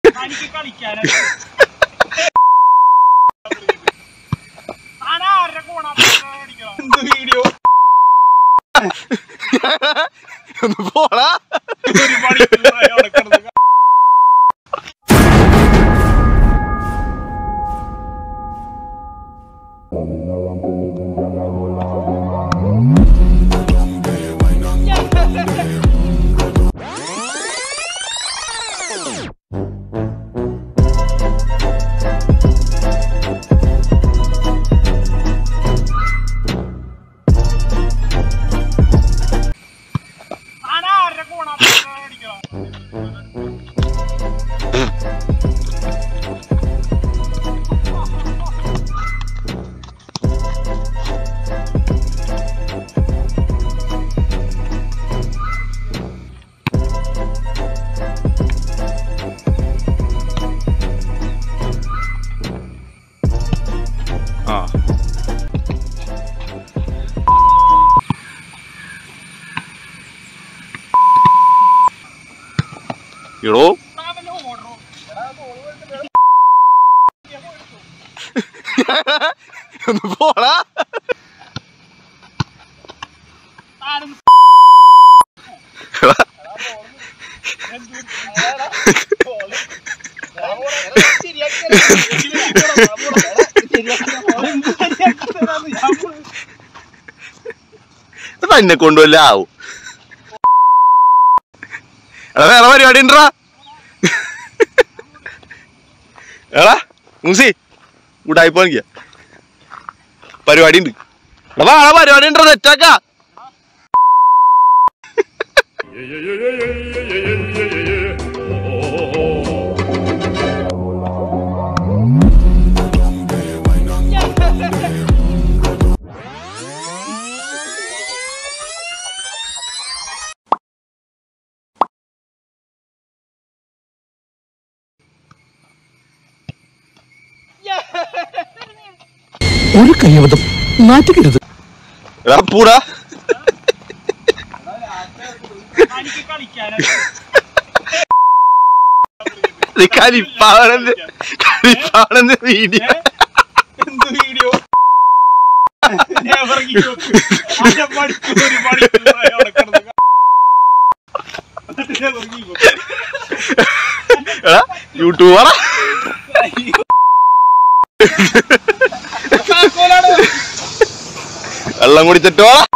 എനിക്ക് കളിക്കാനാണ് താൻ ആരുടെ കൂടെ പഠിക്കണം വീഡിയോ ഒന്ന് പോടാ ഒരു മണിക്കൂറായി അവിടെ കിടന്ന് താൻ ആരുടെ കൂടെ പഠിക്കണം ആ എടോ താൻ ഓടണോ ഒന്ന് പോടാ താനും ഇത് തന്നെ കൊണ്ടുവല്ല ആവും എടാ വേറെ പരിപാടി ഉണ്ടടാ എടാ മൂസി കൂട്ടായി പോണിക്ക പരിപാടി ഉണ്ട് എടാ വേറെ പരിപാടി ഉണ്ടോ തെറ്റാക്ക ഒരു കയ്യബദ്ധം നാറ്റുകരുത് എടാ പൂടാ എനിക്ക് കളിക്കാനാണ് ഇത് കരിപ്പാണെന്ന് കരിപ്പാണെന്ന് വീഡിയോ എന്ത് വീഡിയോ ഞാൻ ഇറങ്ങി നോക്ക്. അര മണിക്കൂർ ഒരു മണിക്കൂറായി അവിടെ കിടന്ന് എന്നിട്ട് ഞാൻ ഇറങ്ങി നോക്ക്. എടാ യൂട്യൂബറാ വെള്ളം കുടിച്ചിട്ടോളാ